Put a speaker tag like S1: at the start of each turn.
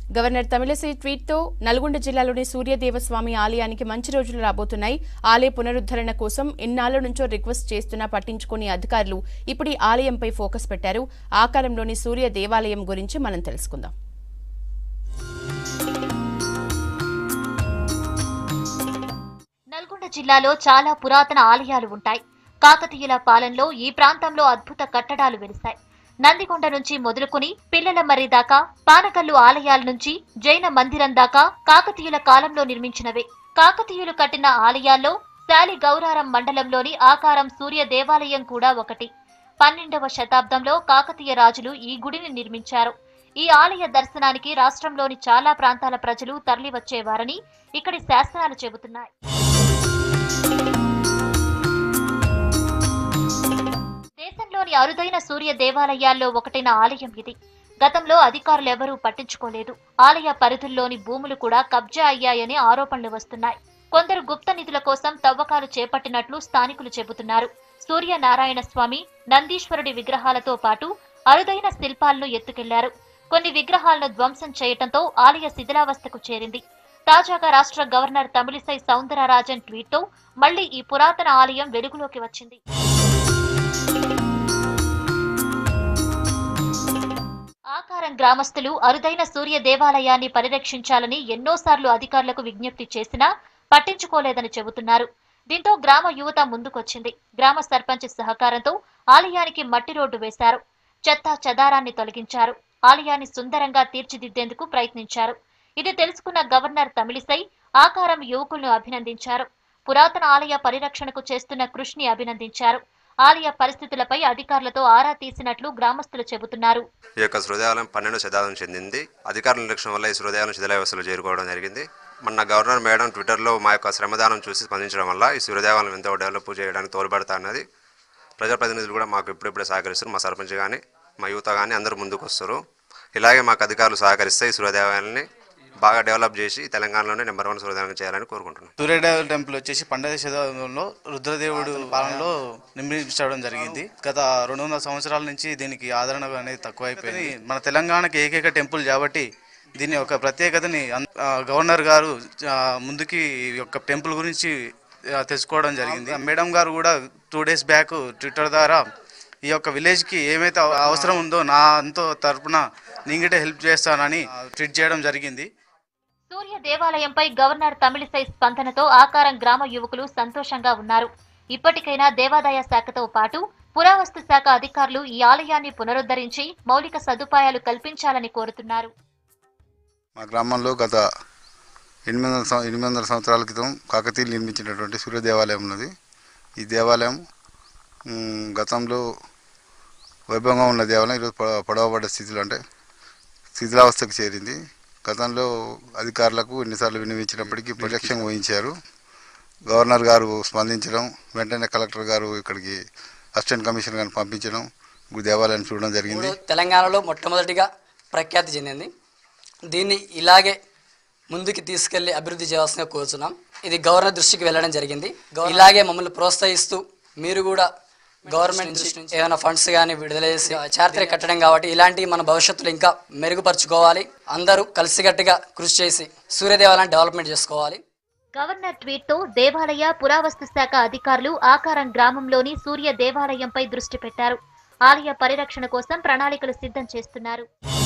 S1: governor Tamilisai ట్వీట్తో Nalgonda జిల్లాలోని సూర్యదేవస్వామి ఆలయానికి మంచి రోజులు రాబోతున్నాయి ఆలయ పునరుద్ధరణ కోసం ఇన్నాళ్ల నుంచో రిక్వెస్ట్ చేస్తున్నా పట్టించుకుని అధికారులు ఇప్పుడు ఈ ఆలయంపై ఫోకస్ పెట్టారు ఆకారంలోని సూర్య దేవాలయం గురించి మనం తెలుసుకుందాం
S2: నల్గొండ జిల్లాలో చాలా పురాతన ఆలయాలు ఉంటాయి కాకతీయుల పాలనలో ఈ ప్రాంతంలో అద్భుత కట్టడాలు వెలిశాయి నందికొండ నుంచి మొదలుకుని పిల్లల మర్రి దాకా పానకల్లు ఆలయాల నుంచి జైన మందిరం దాకా కాకతీయుల కాలంలో నిర్మించినవే కాకతీయులు కట్టిన ఆలయాల్లో శాలి గౌరారం మండలంలోని ఆకారం సూర్య దేవాలయం కూడా ఒకటి పన్నెండవ శతాబ్దంలో కాకతీయ రాజులు ఈ గుడిని నిర్మించారు ఈ ఆలయ దర్శనానికి రాష్ట్రంలోని చాలా ప్రాంతాల ప్రజలు తరలివచ్చేవారని ఇక్కడి శాసనాలు చెబుతున్నాయి దేశంలోని అరుదైన సూర్య దేవాలయాల్లో ఒకటైన ఆలయం ఇది గతంలో అధికారులెవరూ పట్టించుకోలేదు ఆలయ పరిధుల్లోని భూములు కూడా కబ్జా అయ్యాయని ఆరోపణలు వస్తున్నాయి కొందరు గుప్త నిధుల కోసం తవ్వకాలు చేపట్టినట్లు స్థానికులు చెబుతున్నారు సూర్యనారాయణ స్వామి నందీశ్వరుడి విగ్రహాలతో పాటు అరుదైన శిల్పాలను ఎత్తుకెళ్లారు కొన్ని విగ్రహాలను ధ్వంసం చేయటంతో ఆలయ శిథిలావస్థకు చేరింది తాజాగా రాష్ట్ర గవర్నర్ తమిళిసై సౌందరరాజన్ ట్వీట్తో మళ్లీ ఈ పురాతన ఆలయం వెలుగులోకి వచ్చింది ఆకారం గ్రామస్తులు అరుదైన సూర్య దేవాలయాన్ని పరిరక్షించాలని ఎన్నోసార్లు అధికారులకు విజ్ఞప్తి చేసినా పట్టించుకోలేదని చెబుతున్నారు దీంతో గ్రామ యువత ముందుకొచ్చింది గ్రామ సర్పంచ్ సహకారంతో ఆలయానికి మట్టి రోడ్డు వేశారు చెత్త చెదారాన్ని తొలగించారు ఆలయాన్ని సుందరంగా తీర్చిదిద్దేందుకు ప్రయత్నించారు ఇది తెలుసుకున్న గవర్నర్ తమిళిసై ఆకారం యువకులను అభినందించారు పురాతన ఆలయ పరిరక్షణకు చేస్తున్న కృషిని అభినందించారు ఆలయ పరిస్థితులపై అధికారులతో ఆరా తీసినట్లు గ్రామస్తులు చెబుతున్నారు
S3: ఈ యొక్క సృదయాలయం పన్నెండు శతాబ్దం చెందింది అధికారుల నిర్లక్ష్యం వల్ల ఈ సృదయాలయం శిథిలావస్థలో చేరుకోవడం జరిగింది మొన్న గవర్నర్ మేడం ట్విట్టర్లో మా యొక్క శ్రమదానం చూసి స్పందించడం వల్ల ఈ సూర్యదేవాలయం ఎంతో డెవలప్ చేయడానికి తోడ్పడతా అన్నది ప్రజాప్రతినిధులు కూడా మాకు ఇప్పుడిప్పుడే సహకరిస్తారు మా సర్పంచ్ కానీ మా యువత కానీ అందరూ ముందుకు వస్తారు ఇలాగే మాకు అధికారులు సహకరిస్తే ఈ సూర్యదేవాలయాన్ని బాగా డెవలప్ చేసి తెలంగాణలోనే నెంబర్ వన్ సూర్యదేవాలయం చేయాలని కోరుకుంటున్నాను
S4: సూర్యదేవ టెంపుల్ వచ్చేసి పండగ శతాబ్దంలో రుద్రదేవుడు పాలనలో నిర్మించడం జరిగింది గత రెండు వందల సంవత్సరాల నుంచి దీనికి ఆదరణ అనేది తక్కువైపోయింది మన తెలంగాణకి ఏకైక టెంపుల్ కాబట్టి దీని యొక్క ప్రత్యేకతని అన్- ఆ, గవర్నర్ గారు ఆ, ముందుకి ఈ యొక్క టెంపుల్ గురించి ఆ, తెలుసుకోవడం జరిగింది మేడం గారు కూడా టూ డేస్ బ్యాక్ ట్విట్టర్ ద్వారా ఈ యొక్క విలేజ్కి ఏమైతే అవ- అవసరం ఉందో నా అంతో తరపున నీంగిటే హెల్ప్ చేస్తానని ఆ, ట్వీట్ చేయడం జరిగింది
S2: సూర్య దేవాలయంపై గవర్నర్ తమిళిసై స్పందనతో ఆకారం గ్రామ యువకులు సంతోషంగా ఉన్నారు ఇప్పటికైనా దేవాదాయ శాఖతో పాటు పురావస్తు శాఖ అధికారులు ఈ ఆలయాన్ని పునరుద్ధరించి మౌలిక సదుపాయాలు కల్పించాలని కోరుతున్నారు
S5: మా గ్రామంలో గత ఎనిమిది వందల సం- ఎనిమిది వందల సంవత్సరాల క్రితం కాకతీయులు నిర్మించినటువంటి సూర్య దేవాలయం ఉన్నది ఈ దేవాలయం మ్, గతంలో వైభవంగా ఉన్న దేవాలయం ఈరోజు ప- పడవబడ్డ స్థితిలో అంటే శిథిలావస్థకు చేరింది గతంలో అధికారులకు ఎన్నిసార్లు వినియోగించినప్పటికీ ప్రత్యక్షంగా వహించారు గవర్నర్ గారు స్పందించడం వెంటనే కలెక్టర్ గారు ఇక్కడికి అసిస్టెంట్ కమిషనర్ గారిని పంపించడం ఈ దేవాలయాన్ని చూడడం జరిగింది
S6: ఇప్పుడు తెలంగాణలో మొట్టమొదటిగా ప్రఖ్యాతి చెందింది దీన్ని ఇలాగే ముందుకు తీసుకెళ్లి అభివృద్ధి చేయాల్సిందిగా కోరుచున్నాం ఇది గవర్నర్ దృష్టికి వెళ్ళడం జరిగింది ఇలాగే మమ్మల్ని ప్రోత్సహిస్తూ మీరు కూడా గవర్నమెంట్ దృష్టి నుంచి ఏమైనా ఫండ్స్ కానీ విడుదల చేసి చారిత్రక కట్టడం కాబట్టి ఇలాంటివి మన భవిష్యత్తులో ఇంకా మెరుగుపరుచుకోవాలి అందరూ కలిసికట్టుగా కృషి చేసి సూర్యదేవాలయాన్ని డెవలప్మెంట్ చేసుకోవాలి
S2: గవర్నర్ ట్వీట్తో దేవాలయ పురావస్తు శాఖ అధికారులు ఆకారం గ్రామంలోని సూర్య దేవాలయంపై దృష్టి పెట్టారు ఆలయ పరిరక్షణ కోసం ప్రణాళికలు సిద్ధం చేస్తున్నారు